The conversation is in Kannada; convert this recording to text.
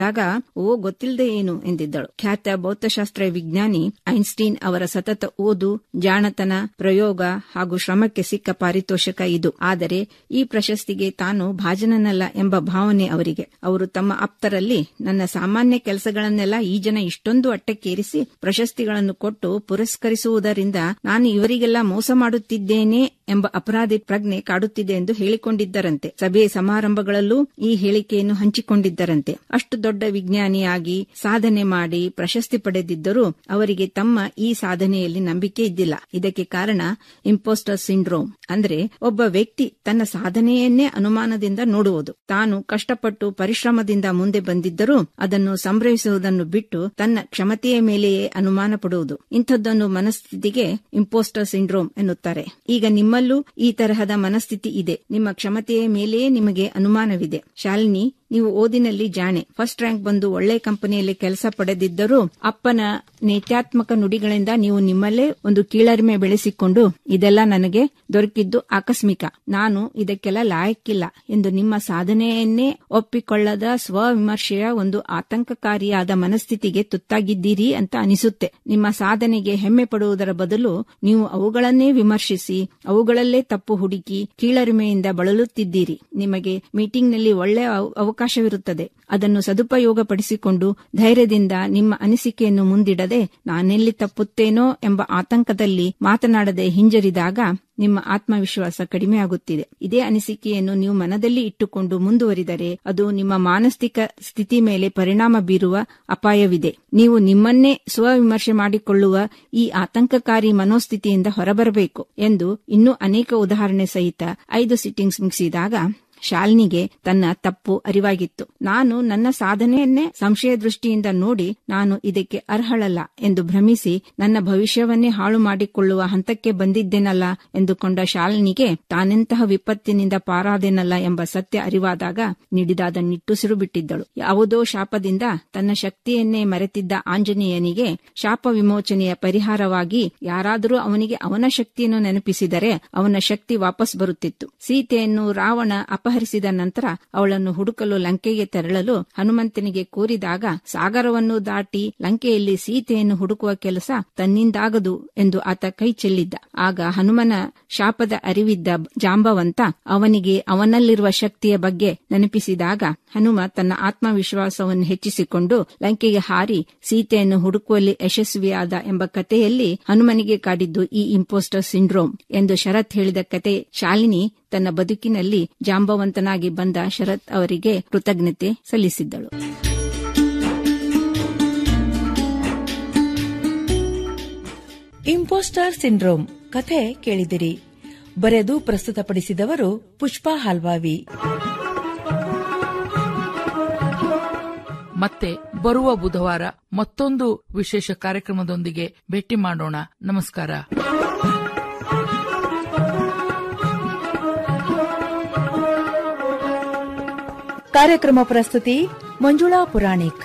ಆಗ ಓ ಗೊತ್ತಿಲ್ಲದೆ ಏನು ಎಂದಿದ್ದಳು ಖ್ಯಾತ ಭೌತಶಾಸ್ತ್ರ ವಿಜ್ಞಾನಿ ಐನ್ಸ್ಟೀನ್ ಅವರ ಸತತ ಓದು ಜಾಣತನ ಪ್ರಯೋಗ ಹಾಗೂ ಶ್ರಮಕ್ಕೆ ಸಿಕ್ಕ ಪಾರಿತೋಷಕ ಇದು ಆದರೆ ಈ ಪ್ರಶಸ್ತಿಗೆ ತಾನು ಭಾಜನನಲ್ಲ ಎಂಬ ಭಾವನೆ ಅವರಿಗೆ ಅವರು ತಮ್ಮ ಆಪ್ತರಲ್ಲಿ ನನ್ನ ಸಾಮಾನ್ಯ ಕೆಲಸಗಳನ್ನೆಲ್ಲ ಈ ಜನ ಇಷ್ಟೊಂದು ಅಟ್ಟಕ್ಕೇರಿಸಿ ಪ್ರಶಸ್ತಿಗಳನ್ನು ಕೊಟ್ಟು ಪುರಸ್ಕರಿಸುವುದರಿಂದ ನಾನು ಇವರಿಗೆಲ್ಲ ಮೋಸ ಮಾಡುತ್ತಿದ್ದೇನೆ ಎಂಬ ಅಪರಾಧಿ ಪ್ರಜ್ಞೆ ಕಾಡುತ್ತಿದೆ ಎಂದು ಹೇಳಿಕೊಂಡಿದ್ದರಂತೆ ಸಭೆ ಸಮಾರಂಭಗಳಲ್ಲೂ ಈ ಹೇಳಿಕೆಯನ್ನು ಹಂಚಿಕೊಂಡಿದ್ದರಂತೆ ಅಷ್ಟು ದೊಡ್ಡ ವಿಜ್ಞಾನಿಯಾಗಿ ಸಾಧನೆ ಮಾಡಿ ಪ್ರಶಸ್ತಿ ಪಡೆದಿದ್ದರೂ ಅವರಿಗೆ ತಮ್ಮ ಈ ಸಾಧನೆಯಲ್ಲಿ ನಂಬಿಕೆ ಇದ್ದಿಲ್ಲ ಇದಕ್ಕೆ ಕಾರಣ ಇಂಪೋಸ್ಟರ್ ಸಿಂಡ್ರೋಮ್ ಅಂದ್ರೆ ಒಬ್ಬ ವ್ಯಕ್ತಿ ತನ್ನ ಸಾಧನೆಯನ್ನೇ ಅನುಮಾನದಿಂದ ನೋಡುವುದು ತಾನು ಕಷ್ಟಪಟ್ಟು ಪರಿಶ್ರಮದಿಂದ ಮುಂದೆ ಬಂದಿದ್ದರೂ ಅದನ್ನು ಸಂಭ್ರಮಿಸುವುದನ್ನು ಬಿಟ್ಟು ತನ್ನ ಕ್ಷಮತೆಯ ಮೇಲೆಯೇ ಅನುಮಾನ ಪಡುವುದು ಇಂಥದ್ದೊಂದು ಮನಸ್ಥಿತಿಗೆ ಇಂಪೋಸ್ಟರ್ ಸಿಂಡ್ರೋಮ್ ಎನ್ನುತ್ತಾರೆ ಈಗ ನಿಮ್ಮಲ್ಲೂ ಈ ತರಹದ ಮನಸ್ಥಿತಿ ಇದೆ ನಿಮ್ಮ ಕ್ಷಮತೆಯ ಮೇಲೆಯೇ ನಿಮಗೆ ಅನುಮಾನವಿದೆ ಶಾಲಿನಿ ನೀವು ಓದಿನಲ್ಲಿ ಜಾಣೆ ಫಸ್ಟ್ ರ್ಯಾಂಕ್ ಬಂದು ಒಳ್ಳೆ ಕಂಪನಿಯಲ್ಲಿ ಕೆಲಸ ಪಡೆದಿದ್ದರೂ ಅಪ್ಪನ ನೇತ್ಯಾತ್ಮಕ ನುಡಿಗಳಿಂದ ನೀವು ನಿಮ್ಮಲ್ಲೇ ಒಂದು ಕೀಳರಿಮೆ ಬೆಳೆಸಿಕೊಂಡು ಇದೆಲ್ಲ ನನಗೆ ದೊರಕಿದ್ದು ಆಕಸ್ಮಿಕ ನಾನು ಇದಕ್ಕೆಲ್ಲ ಲಾಯಕ್ಕಿಲ್ಲ ಎಂದು ನಿಮ್ಮ ಸಾಧನೆಯನ್ನೇ ಒಪ್ಪಿಕೊಳ್ಳದ ಸ್ವವಿಮರ್ಶೆಯ ಒಂದು ಆತಂಕಕಾರಿಯಾದ ಮನಸ್ಥಿತಿಗೆ ತುತ್ತಾಗಿದ್ದೀರಿ ಅಂತ ಅನಿಸುತ್ತೆ ನಿಮ್ಮ ಸಾಧನೆಗೆ ಹೆಮ್ಮೆ ಪಡುವುದರ ಬದಲು ನೀವು ಅವುಗಳನ್ನೇ ವಿಮರ್ಶಿಸಿ ಅವುಗಳಲ್ಲೇ ತಪ್ಪು ಹುಡುಕಿ ಕೀಳರಿಮೆಯಿಂದ ಬಳಲುತ್ತಿದ್ದೀರಿ ನಿಮಗೆ ಮೀಟಿಂಗ್ನಲ್ಲಿ ಒಳ್ಳೆಯ ಅವಕಾಶವಿರುತ್ತದೆ ಅದನ್ನು ಸದುಪಯೋಗಪಡಿಸಿಕೊಂಡು ಧೈರ್ಯದಿಂದ ನಿಮ್ಮ ಅನಿಸಿಕೆಯನ್ನು ಮುಂದಿಡದೆ ನಾನೆಲ್ಲಿ ತಪ್ಪುತ್ತೇನೋ ಎಂಬ ಆತಂಕದಲ್ಲಿ ಮಾತನಾಡದೆ ಹಿಂಜರಿದಾಗ ನಿಮ್ಮ ಆತ್ಮವಿಶ್ವಾಸ ಕಡಿಮೆಯಾಗುತ್ತಿದೆ ಇದೇ ಅನಿಸಿಕೆಯನ್ನು ನೀವು ಮನದಲ್ಲಿ ಇಟ್ಟುಕೊಂಡು ಮುಂದುವರಿದರೆ ಅದು ನಿಮ್ಮ ಮಾನಸಿಕ ಸ್ಥಿತಿ ಮೇಲೆ ಪರಿಣಾಮ ಬೀರುವ ಅಪಾಯವಿದೆ ನೀವು ನಿಮ್ಮನ್ನೇ ಸ್ವವಿಮರ್ಶೆ ಮಾಡಿಕೊಳ್ಳುವ ಈ ಆತಂಕಕಾರಿ ಮನೋಸ್ಥಿತಿಯಿಂದ ಹೊರಬರಬೇಕು ಎಂದು ಇನ್ನೂ ಅನೇಕ ಉದಾಹರಣೆ ಸಹಿತ ಐದು ಸಿಟ್ಟಿಂಗ್ಸ್ ಮುಗಿಸಿದಾಗ ಶಾಲಿನಿಗೆ ತನ್ನ ತಪ್ಪು ಅರಿವಾಗಿತ್ತು ನಾನು ನನ್ನ ಸಾಧನೆಯನ್ನೇ ಸಂಶಯ ದೃಷ್ಟಿಯಿಂದ ನೋಡಿ ನಾನು ಇದಕ್ಕೆ ಅರ್ಹಳಲ್ಲ ಎಂದು ಭ್ರಮಿಸಿ ನನ್ನ ಭವಿಷ್ಯವನ್ನೇ ಹಾಳು ಮಾಡಿಕೊಳ್ಳುವ ಹಂತಕ್ಕೆ ಬಂದಿದ್ದೇನಲ್ಲ ಎಂದುಕೊಂಡ ಶಾಲಿನಿಗೆ ತಾನೆಂತಹ ವಿಪತ್ತಿನಿಂದ ಪಾರಾದೆನಲ್ಲ ಎಂಬ ಸತ್ಯ ಅರಿವಾದಾಗ ನಿಡಿದಾದ ನಿಟ್ಟುಸಿರು ಬಿಟ್ಟಿದ್ದಳು ಯಾವುದೋ ಶಾಪದಿಂದ ತನ್ನ ಶಕ್ತಿಯನ್ನೇ ಮರೆತಿದ್ದ ಆಂಜನೇಯನಿಗೆ ಶಾಪ ವಿಮೋಚನೆಯ ಪರಿಹಾರವಾಗಿ ಯಾರಾದರೂ ಅವನಿಗೆ ಅವನ ಶಕ್ತಿಯನ್ನು ನೆನಪಿಸಿದರೆ ಅವನ ಶಕ್ತಿ ವಾಪಸ್ ಬರುತ್ತಿತ್ತು ಸೀತೆಯನ್ನು ರಾವಣ ಅಪಹರಿಸಿದ ನಂತರ ಅವಳನ್ನು ಹುಡುಕಲು ಲಂಕೆಗೆ ತೆರಳಲು ಹನುಮಂತನಿಗೆ ಕೋರಿದಾಗ ಸಾಗರವನ್ನು ದಾಟಿ ಲಂಕೆಯಲ್ಲಿ ಸೀತೆಯನ್ನು ಹುಡುಕುವ ಕೆಲಸ ತನ್ನಿಂದಾಗದು ಎಂದು ಆತ ಕೈ ಚೆಲ್ಲಿದ್ದ ಆಗ ಹನುಮನ ಶಾಪದ ಅರಿವಿದ್ದ ಜಾಂಬವಂತ ಅವನಿಗೆ ಅವನಲ್ಲಿರುವ ಶಕ್ತಿಯ ಬಗ್ಗೆ ನೆನಪಿಸಿದಾಗ ಹನುಮ ತನ್ನ ಆತ್ಮವಿಶ್ವಾಸವನ್ನು ಹೆಚ್ಚಿಸಿಕೊಂಡು ಲಂಕೆಗೆ ಹಾರಿ ಸೀತೆಯನ್ನು ಹುಡುಕುವಲ್ಲಿ ಯಶಸ್ವಿಯಾದ ಎಂಬ ಕಥೆಯಲ್ಲಿ ಹನುಮನಿಗೆ ಕಾಡಿದ್ದು ಈ ಇಂಪೋಸ್ಟರ್ ಸಿಂಡ್ರೋಮ್ ಎಂದು ಶರತ್ ಹೇಳಿದ ಕತೆ ಶಾಲಿನಿ ತನ್ನ ಬದುಕಿನಲ್ಲಿ ಜಾಂಬವಂತನಾಗಿ ಬಂದ ಶರತ್ ಅವರಿಗೆ ಕೃತಜ್ಞತೆ ಸಲ್ಲಿಸಿದ್ದಳು ಇಂಪೋಸ್ಟರ್ ಸಿಂಡ್ರೋಮ್ ಕಥೆ ಕೇಳಿದಿರಿ ಬರೆದು ಪ್ರಸ್ತುತಪಡಿಸಿದವರು ಪುಷ್ಪಾ ಹಾಲ್ವಾವಿ ಮತ್ತೆ ಬರುವ ಬುಧವಾರ ಮತ್ತೊಂದು ವಿಶೇಷ ಕಾರ್ಯಕ್ರಮದೊಂದಿಗೆ ಭೇಟಿ ಮಾಡೋಣ ನಮಸ್ಕಾರ ಕಾರ್ಯಕ್ರಮ ಪ್ರಸ್ತುತಿ ಮಂಜುಳಾ ಪುರಾಣಿಕ್